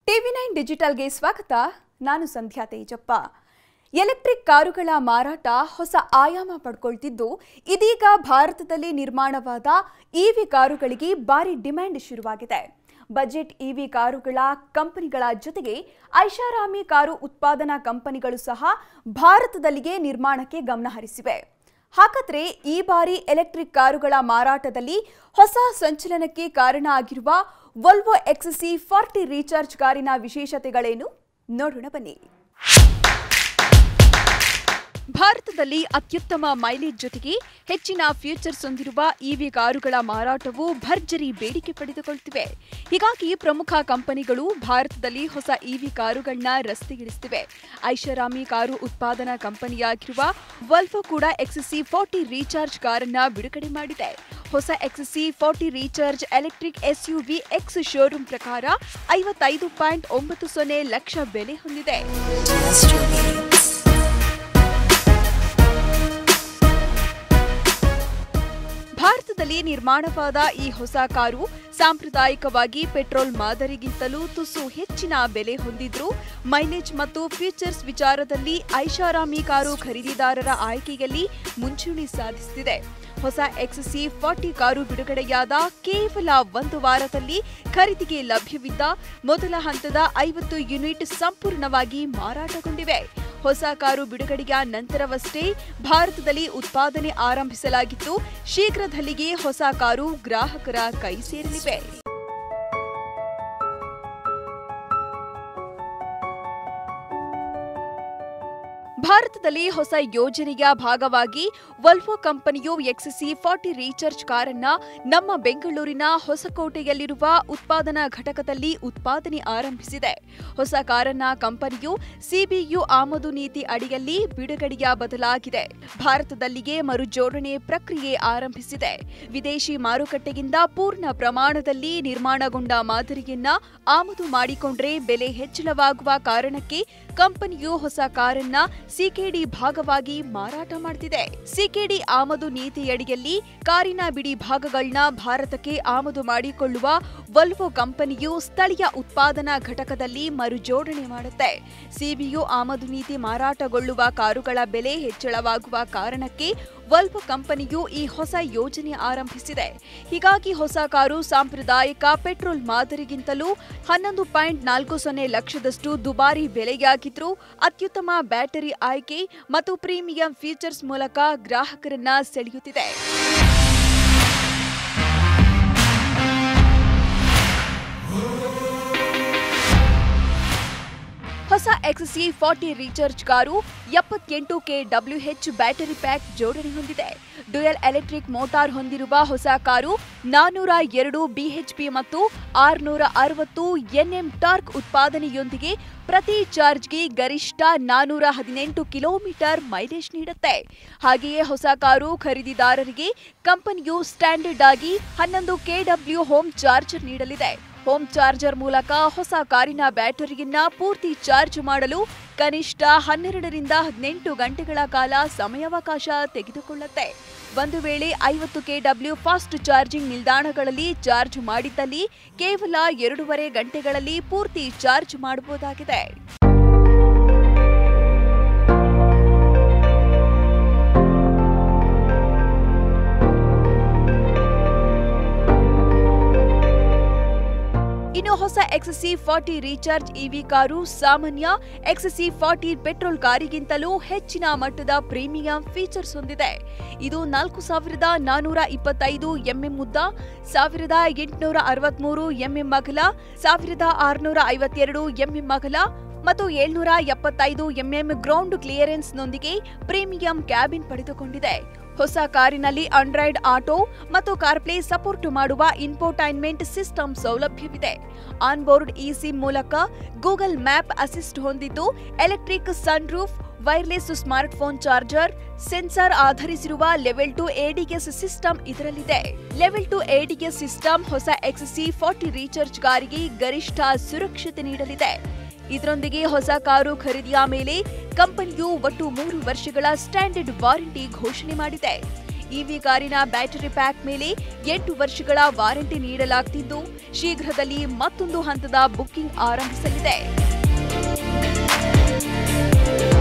TV nine ಡಿಜಿಟಲ್ಗೆ ಸ್ವಾಗತ ನಾನು ಸಂಧ್ಯಾ Tejappa electric ಕಾರುಗಳ ಮಾರಾಟ ಹೊಸ ಆಯಾಮ ಪಡ್ಕೊಳ್ತಿದ್ದು ಇದೀಗ ಭಾರತದಲ್ಲಿ ನಿರ್ಮಾಣವಾದ ಇವಿ ಕಾರುಗಳಿಗೆ ಭಾರಿ ಡಿಮ್ಯಾಂಡ್ ಶುರುವಾಗಿದೆ ಬಜೆಟ್ ಇವಿ ಕಾರುಗಳ ಕಂಪನಿಗಳ ಜೊತೆಗೆ ಐಷಾರಾಮಿ ಕಾರು ಉತ್ಪಾದನಾ ಕಂಪನಿಗಳು ಸಹ ಭಾರತದಲ್ಲಿಯೇ ನಿರ್ಮಾಣಕ್ಕೆ ಗಮನ ಹರಿಸಿವೆ ಹಾಗಾದ್ರೆ ಈ ಬಾರಿ ಎಲೆಕ್ಟ್ರಿಕ್ ಕಾರುಗಳ ಮಾರಾಟದಲ್ಲಿ ಹೊಸ ಸಂಚಲನಕ್ಕೆ ಕಾರಣ ಆಗಿರುವ ವೋಲ್ವೋ ಎಕ್ಸ್ಸಿ ಫಾರ್ಟಿ ರೀಚಾರ್ಜ್ ಕಾರಿನ ವಿಶೇಷತೆಗಳೇನು ನೋಡೋಣ ಬನ್ನಿ ಭಾರತದಲ್ಲಿ ಅತ್ಯುತ್ತಮ ಮೈಲೇಜ್ ಜೊತೆಗೆ ಹೆಚ್ಚಿನ ಫ್ಯೂಚರ್ಸ್ ಹೊಂದಿರುವ ಇವಿ ಕಾರುಗಳ ಮಾರಾಟವು ಭರ್ಜರಿ ಬೇಡಿಕೆ ಪಡೆದುಕೊಳ್ಳುತ್ತಿವೆ ಹೀಗಾಗಿ ಪ್ರಮುಖ ಕಂಪನಿಗಳು ಭಾರತದಲ್ಲಿ ಹೊಸ ಇವಿ ಕಾರುಗಳನ್ನ ರಸ್ತೆಗಿಳಿಸುತ್ತಿವೆ ಐಷಾರಾಮಿ ಕಾರು ಉತ್ಪಾದನಾ ಕಂಪನಿಯಾಗಿರುವ ವಲ್ವೋ ಕೂಡ ಎಕ್ಸ್ಸಿ ಫಾರ್ಟಿ ರೀಚಾರ್ಜ್ ಕಾರನ್ನ ಬಿಡುಗಡೆ ಮಾಡಿದೆ ಹೊಸ XC forty recharge electric SUV ex showroom ಪ್ರಕಾರ ಐವತ್ತೈದು ಪಾಯಿಂಟ್ ಒಂಬತ್ತು ಸೊನ್ನೆ ಲಕ್ಷ ಬೆಲೆ ಹೊಂದಿದೆ ಭಾರತದಲ್ಲಿ ನಿರ್ಮಾಣವಾದ ಈ ಹೊಸ ಕಾರು ಸಾಂಪ್ರದಾಯಿಕವಾಗಿ ಪೆಟ್ರೋಲ್ ಮಾದರಿಗಿಂತಲೂ ತುಸು ಹೆಚ್ಚಿನ ಬೆಲೆ ಹೊಂದಿದ್ರೂ ಮೈಲೇಜ್ ಮತ್ತು ಫೀಚರ್ಸ್ ವಿಚಾರದಲ್ಲಿ ಐಷಾರಾಮಿ ಕಾರು ಖರೀದಿದಾರರ ಆಯ್ಕೆಯಲ್ಲಿ ಮುಂಚೂಣಿ ಸಾಧಿಸುತ್ತಿದೆ ಹೊಸ ಎಕ್ಸ್ಸಿ ಫಾರ್ಟಿ ಕಾರು ಬಿಡುಗಡೆಯಾದ ಕೇವಲ ಒಂದು ವಾರದಲ್ಲಿ ಖರೀದಿಗೆ ಲಭ್ಯವಿದ್ದ ಮೊದಲ ಹಂತದ ಐವತ್ತು ಯೂನಿಟ್ ಸಂಪೂರ್ಣವಾಗಿ ಮಾರಾಟಗೊಂಡಿವೆ ಹೊಸ ಕಾರು ಬಿಡುಗಡೆಯ ನಂತರವಷ್ಟೇ ಭಾರತದಲ್ಲಿ ಉತ್ಪಾದನೆ ಆರಂಭಿಸಲಾಗಿದ್ದು ಶೀಘ್ರದಲ್ಲಿಯೇ ಹೊಸ ಕಾರು ಗ್ರಾಹಕರ ಕೈ ಸೇರಲಿವೆ ಭಾರತದಲ್ಲಿ ಹೊಸ ಯೋಜನೆಯ ಭಾಗವಾಗಿ ವಲ್ವೋ ಕಂಪನಿಯು ಎಕ್ಸ್ಸಿ ಫಾರ್ಟಿ ರೀಚಾರ್ಜ್ ಕಾರನ್ನ ನಮ್ಮ ಬೆಂಗಳೂರಿನ ಹೊಸಕೋಟೆಯಲ್ಲಿರುವ ಉತ್ಪಾದನಾ ಘಟಕದಲ್ಲಿ ಉತ್ಪಾದನೆ ಆರಂಭಿಸಿದೆ ಹೊಸ ಕಾರನ್ನ ಕಂಪನಿಯು ಸಿಬಿಯು ಆಮದು ನೀತಿ ಅಡಿಯಲ್ಲಿ ಬಿಡುಗಡೆಯ ಬದಲಾಗಿದೆ ಭಾರತದಲ್ಲಿಯೇ ಮರುಜೋಡಣೆ ಪ್ರಕ್ರಿಯೆ ಆರಂಭಿಸಿದೆ ವಿದೇಶಿ ಮಾರುಕಟ್ಟೆಗಿಂತ ಪೂರ್ಣ ಪ್ರಮಾಣದಲ್ಲಿ ನಿರ್ಮಾಣಗೊಂಡ ಮಾದರಿಯನ್ನ ಆಮದು ಮಾಡಿಕೊಂಡ್ರೆ ಬೆಲೆ ಹೆಚ್ಚಳವಾಗುವ ಕಾರಣಕ್ಕೆ ಕಂಪನಿಯು ಹೊಸ ಕಾರನ್ನ ಸಿಕೆಡಿ ಭಾಗವಾಗಿ ಮಾರಾಟ ಮಾಡ್ತಿದೆ ಸಿಕೆಡಿ ಆಮದು ನೀತಿಯಡಿಯಲ್ಲಿ ಕಾರಿನ ಬಿಡಿ ಭಾಗಗಳನ್ನ ಭಾರತಕ್ಕೆ ಆಮದು ಮಾಡಿಕೊಳ್ಳುವ ವಲ್ವೋ ಕಂಪನಿಯು ಸ್ಥಳೀಯ ಉತ್ಪಾದನಾ ಘಟಕದಲ್ಲಿ ಮರುಜೋಡಣೆ ಮಾಡುತ್ತೆ ಸಿಬಿಯು ಆಮದು ನೀತಿ ಮಾರಾಟಗೊಳ್ಳುವ ಕಾರುಗಳ ಬೆಲೆ ಹೆಚ್ಚಳವಾಗುವ ಕಾರಣಕ್ಕೆ ವಲ್ವೋ ಕಂಪನಿಯು ಈ ಹೊಸ ಯೋಜನೆ ಆರಂಭಿಸಿದೆ ಹೀಗಾಗಿ ಹೊಸ ಕಾರು ಸಾಂಪ್ರದಾಯಿಕ ಪೆಟ್ರೋಲ್ ಮಾದರಿಗಿಂತಲೂ ಹನ್ನೊಂದು ಪಾಯಿಂಟ್ ನಾಲ್ಕು ಸೊನ್ನೆ ಲಕ್ಷದಷ್ಟು ದುಬಾರಿ ಬೆಲೆಯಾಗಿದ್ರೂ ಅತ್ಯುತ್ತಮ ಬ್ಯಾಟರಿ ಆಯ್ಕೆ ಮತ್ತು ಪ್ರೀಮಿಯಂ ಫೀಚರ್ಸ್ ಮೂಲಕ ಗ್ರಾಹಕರನ್ನ ಸೆಳೆಯುತ್ತಿದೆ ಹೊಸ ಎಕ್ಸ್ಸಿ ಫಾರ್ಟಿ ರೀಚಾರ್ಜ್ ಕಾರು ಎಪ್ಪತ್ತೆಂಟು ಕೆ ಡಬ್ಲ್ಯೂಎಚ್ ಬ್ಯಾಟರಿ ಪ್ಯಾಕ್ ಜೋಡಣೆ ಹೊಂದಿದೆ ಡ್ಯುಯಲ್ ಎಲೆಕ್ಟ್ರಿಕ್ ಮೋಟಾರ್ ಹೊಂದಿರುವ ಹೊಸ ಕಾರು ನಾನೂರ ಎರಡು ಬಿಎಚ್ಪಿ ಮತ್ತು ಆರ್ನೂರ ಅರವತ್ತು ಎನ್ಎಂ ಟಾರ್ಕ್ ಉತ್ಪಾದನೆಯೊಂದಿಗೆ ಪ್ರತಿ ಚಾರ್ಜ್ಗೆ ಗರಿಷ್ಠ ನಾನೂರ ಹದಿನೆಂಟು ಕಿಲೋಮೀಟರ್ ಮೈಲೇಜ್ ನೀಡುತ್ತೆ ಹಾಗೆಯೇ ಹೊಸ ಕಾರು ಖರೀದಿದಾರರಿಗೆ ಕಂಪನಿಯು ಸ್ಟ್ಯಾಂಡರ್ಡ್ ಆಗಿ ಹನ್ನೊಂದು ಕೆಡಬ್ಲ್ಯೂ ಹೋಮ್ ಚಾರ್ಜರ್ ನೀಡಲಿದೆ ಹೋಮ್ ಚಾರ್ಜರ್ ಮೂಲಕ ಹೊಸ ಕಾರಿನ ಬ್ಯಾಟರಿಯನ್ನ ಪೂರ್ತಿ ಚಾರ್ಜ್ ಮಾಡಲು ಕನಿಷ್ಠ ಹನ್ನೆರಡರಿಂದ ಹದಿನೆಂಟು ಗಂಟೆಗಳ ಕಾಲ ಸಮಯಾವಕಾಶ ತೆಗೆದುಕೊಳ್ಳುತ್ತೆ ಒಂದು ವೇಳೆ ಐವತ್ತು ಕೆಡಬ್ಲ್ಯೂ ಫಾಸ್ಟ್ ಚಾರ್ಜಿಂಗ್ ನಿಲ್ದಾಣಗಳಲ್ಲಿ ಚಾರ್ಜ್ ಮಾಡಿದ್ದಲ್ಲಿ ಕೇವಲ ಎರಡೂವರೆ ಗಂಟೆಗಳಲ್ಲಿ ಪೂರ್ತಿ ಚಾರ್ಜ್ ಮಾಡಬಹುದಾಗಿದೆ ಇನ್ನು ಹೊಸ XC forty recharge EV car ಸಾಮಾನ್ಯ ಎಕ್ಸ್ಸಿ ಫಾರ್ಟಿ ಪೆಟ್ರೋಲ್ ಕಾರಿಗಿಂತಲೂ ಹೆಚ್ಚಿನ ಮಟ್ಟದ ಪ್ರೀಮಿಯಂ ಫೀಚರ್ಸ್ ಹೊಂದಿದೆ ಇದು ನಾಲ್ಕು ಸಾವಿರದ ನಾನೂರ ಇಪ್ಪತ್ತೈದು ಎಂಎಂ ಉದ್ದ ಸಾವಿರದ ಎಂಟುನೂರ ಅರವತ್ಮೂರು ಎಂಎಂ ಅಗಲ ಸಾವಿರದ ಆರುನೂರ ಐವತ್ತೆರಡು ಎಂಎಂ ಅಗಲ ಮತ್ತು ಏಳ್ನೂರ ಎಪ್ಪತ್ತೈದು ಎಂಎಂ ಗ್ರೌಂಡ್ ಕ್ಲಿಯರೆನ್ಸ್ನೊಂದಿಗೆ ಪ್ರೀಮಿಯಂ ಕ್ಯಾಬಿನ್ ಪಡೆದುಕೊಂಡಿದೆ ಹೊಸ ಕಾರಿನಲ್ಲಿ ಆಂಡ್ರಾಯ್ಡ್ ಆಟೋ ಮತ್ತು ಕಾರ್ಪ್ಲೇ ಸಪೋರ್ಟ್ ಮಾಡುವ ಇನ್ಫೋಟೈನ್ಮೆಂಟ್ ಸಿಸ್ಟಮ್ ಸೌಲಭ್ಯವಿದೆ ಆನ್ಬೋರ್ಡ್ ಇ ಸಿಮ್ ಮೂಲಕ ಗೂಗಲ್ ಮ್ಯಾಪ್ ಅಸಿಸ್ಟ್ ಹೊಂದಿದ್ದು electric sunroof wireless smartphone charger sensor ಆಧರಿಸಿರುವ ಲೆವೆಲ್ ಟು ಎಡಿಎಸ್ ಸಿಸ್ಟಮ್ ಇದರಲ್ಲಿದೆ ಲೆವೆಲ್ ಟು ಎಡಿಎಸ್ ಸಿಸ್ಟಮ್ ಹೊಸ ಎಕ್ಸ್ಸಿ ಫಾರ್ಟಿ ರೀಚಾರ್ಜ್ ಕಾರಿಗೆ ಗರಿಷ್ಠ ಸುರಕ್ಷತೆ ನೀಡಲಿದೆ ಇದರೊಂದಿಗೆ ಹೊಸ ಕಾರು ಖರೀದಿಯ ಮೇಲೆ ಕಂಪನಿಯು ಒಟ್ಟು ಮೂರು ವರ್ಷಗಳ ಸ್ಟ್ಯಾಂಡರ್ಡ್ ವಾರಂಟಿ ಘೋಷಣೆ ಮಾಡಿದೆ ಇವಿ ಕಾರಿನ ಬ್ಯಾಟರಿ ಪ್ಯಾಕ್ ಮೇಲೆ ಎಂಟು ವರ್ಷಗಳ ವಾರಂಟಿ ನೀಡಲಾಗ್ತಿದ್ದು ಶೀಘ್ರದಲ್ಲಿ ಮತ್ತೊಂದು ಹಂತದ ಬುಕ್ಕಿಂಗ್ ಆರಂಭಿಸಲಿದೆ